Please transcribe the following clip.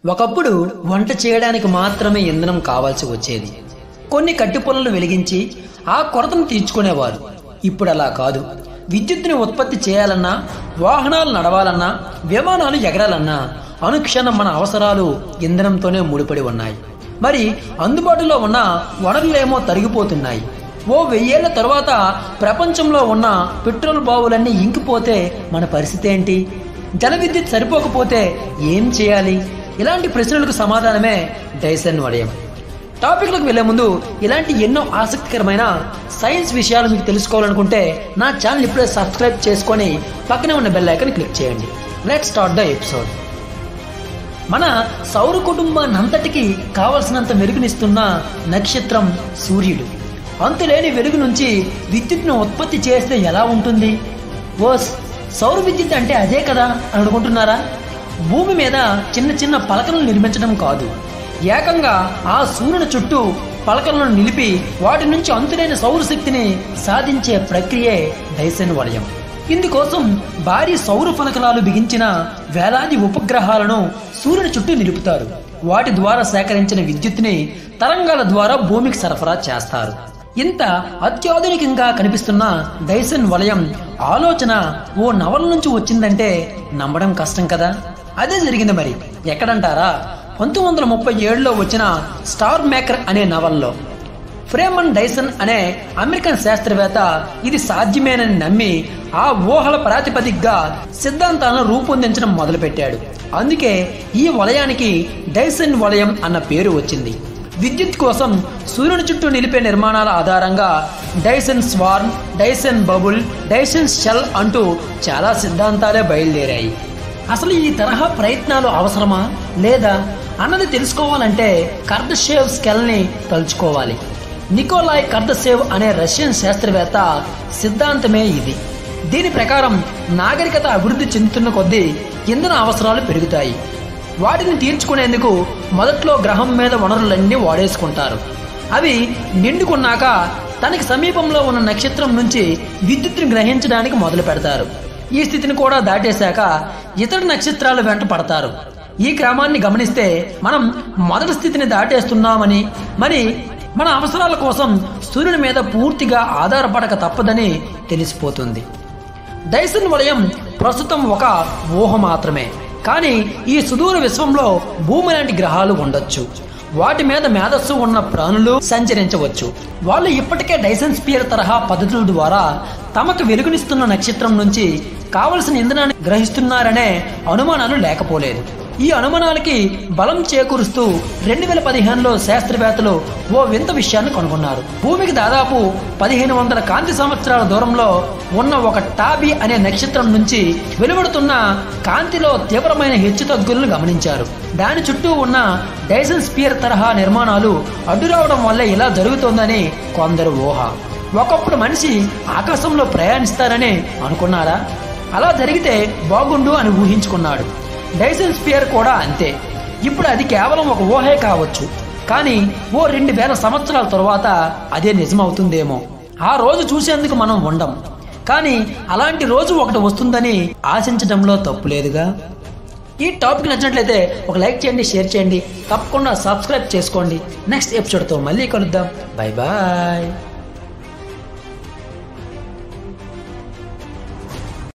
ఒకప్పుడు వంట చేయడానికి మాత్రమే ఇంధనం కావాల్సి వచ్చేది కొన్ని కట్టిపుల్లలు వెలిగించి ఆ కొరతను తీర్చుకునేవారు ఇప్పుడు అలా కాదు విద్యుత్తుని ఉత్పత్తి చేయాలన్నా వాహనాలు నడవాలన్నా విమానాలు ఎగరాలన్నా అనుక్షణం మన అవసరాలు ఇంధనంతోనే ముడిపడి ఉన్నాయి మరి అందుబాటులో ఉన్న వనరులేమో తరిగిపోతున్నాయి ఓ వెయ్యేళ్ల తరువాత ప్రపంచంలో ఉన్న పెట్రోల్ బావులన్నీ ఇంకిపోతే మన పరిస్థితి ఏంటి జల విద్యుత్ సరిపోకపోతే ఏం చేయాలి ఇలాంటి ప్రశ్నలకు సమాధానమే డైసన్ వడయం టాపిక్లకు వెళ్లే ముందు ఇలాంటి ఎన్నో ఆసక్తికరమైన సైన్స్ విషయాలు మీకు తెలుసుకోవాలనుకుంటే నా ఛానల్ ఇప్పుడే సబ్స్క్రైబ్ చేసుకొని పక్కనే ఉన్న బెల్ ఐకాన్ క్లిక్ చేయండి లెట్ స్టార్ట్ ద ఎపిసోడ్ మన సౌర కుటుంబాన్నంతటికీ కావలసినంత వెలుగునిస్తున్న నక్షత్రం సూర్యుడు అంతులేని వెలుగు నుంచి విద్యుత్ను ఉత్పత్తి చేస్తే ఎలా ఉంటుంది ఓస్ సౌర విద్యుత్ అంటే అదే కదా అని అనుకుంటున్నారా భూమి మీద చిన్న చిన్న పలకలను నిర్మించడం కాదు ఏకంగా ఆ సూర్యుని చుట్టూ పలకలను నిలిపి వాటి నుంచి అంతులేని సౌరశక్తిని సాధించే ప్రక్రియే డైసన్ వలయం ఇందుకోసం భారీ సౌర ఫలకలాలు బిగించిన వేలాది ఉపగ్రహాలను సూర్యుని చుట్టూ నిలుపుతారు వాటి ద్వారా సేకరించిన విద్యుత్తుని తరంగాల ద్వారా భూమికి సరఫరా చేస్తారు ఇంత అత్యాధునికంగా కనిపిస్తున్న డైసన్ వలయం ఆలోచన ఓ నవల నుంచి వచ్చిందంటే నమ్మడం కష్టం కదా అదే జరిగింది మరి ఎక్కడంటారా పంతొమ్మిది వందల ముప్పై ఏడులో వచ్చిన స్టార్ మేకర్ అనే నవల్లో ఫ్రేమన్ డైసన్ అనే అమెరికన్ శాస్త్రవేత్త ఇది సాధ్యమేనని నమ్మి ఆ ఊహల ప్రాతిపదికగా సిద్ధాంతాలను రూపొందించడం మొదలుపెట్టాడు అందుకే ఈ వలయానికి డైసన్ వలయం అన్న పేరు వచ్చింది విద్యుత్ కోసం సూర్యుని చుట్టూ నిలిపే నిర్మాణాల ఆధారంగా Dyson swarm Dyson bubble Dyson shell అంటూ చాలా సిద్ధాంతాలే బయలుదేరాయి అసలు ఈ తరహా ప్రయత్నాలు అవసరమా లేదా అన్నది తెలుసుకోవాలంటే కర్దషేవ్ స్కెల్ ని తలుచుకోవాలి నికోలాయ్ కర్దసేవ్ అనే రష్యన్ శాస్త్రవేత్త సిద్ధాంతమే ఇది దీని ప్రకారం నాగరికత అభివృద్ధి చెందుతున్న కొద్దీ ఇంధన అవసరాలు పెరుగుతాయి వాటిని తీర్చుకునేందుకు మొదట్లో గ్రహం మీద వనరులన్నీ వాడేసుకుంటారు అవి నిండుకున్నాక తనకి సమీపంలో ఉన్న నక్షత్రం నుంచి విద్యుత్తుని గ్రహించడానికి మొదలు పెడతారు ఈ స్థితిని కూడా దాటేశాక ఇతర నక్షత్రాలు వెంట పడతారు ఈ క్రమాన్ని గమనిస్తే మనం మొదటి స్థితిని దాటేస్తున్నామని మరి మన అవసరాల కోసం సూర్యుని మీద పూర్తిగా ఆధారపడక తప్పదని తెలిసిపోతుంది డైసన్ వలయం ప్రస్తుతం ఒక ఊహ మాత్రమే కానీ ఈ సుదూర విశ్వంలో భూమి లాంటి గ్రహాలు ఉండొచ్చు వాటి మీద మేధస్సు ఉన్న ప్రాణులు సంచరించవచ్చు వాళ్ళు ఇప్పటికే డైసన్ స్పియర్ తరహా పద్ధతుల ద్వారా తమకు వెలుగునిస్తున్న నక్షత్రం నుంచి కావలసిన ఇంధనాన్ని గ్రహిస్తున్నారనే అనుమానాలు లేకపోలేదు ఈ అనుమానాలకి బలం చేకూరుస్తూ రెండు వేల పదిహేనులో శాస్త్రవేత్తలు ఓ వింత విషయాన్ని కనుగొన్నారు భూమికి దాదాపు పదిహేను వందల కాంతి సంవత్సరాల దూరంలో ఉన్న ఒక టాబీ అనే నక్షత్రం నుంచి వెలువడుతున్న కాంతిలో తీవ్రమైన హెచ్చుతగ్గులను గమనించారు దాని చుట్టూ ఉన్న డైసన్ స్పియర్ తరహా నిర్మాణాలు అడ్డు రావడం వల్ల ఇలా జరుగుతోందని కొందరు ఊహ ఒకప్పుడు మనిషి ఆకాశంలో ప్రయాణిస్తారని అనుకున్నారా అలా జరిగితే బాగుండు అని ఊహించుకున్నాడు డైసన్ స్పియర్ కూడా అంతే ఇప్పుడు అది కేవలం ఒక ఊహే కావచ్చు కానీ ఓ రెండు వేల సంవత్సరాల తరువాత అదే నిజమవుతుందేమో ఆ రోజు చూసేందుకు మనం ఉండం కానీ అలాంటి రోజు ఒకటి వస్తుందని ఆశించడంలో తప్పు లేదుగా ఈ టాపిక్ నచ్చినట్లయితే ఒక లైక్ చేయండి షేర్ చేయండి తప్పకుండా సబ్స్క్రైబ్ చేసుకోండి నెక్స్ట్ ఎపిసోడ్తో మళ్ళీ కలుద్దాం బై బాయ్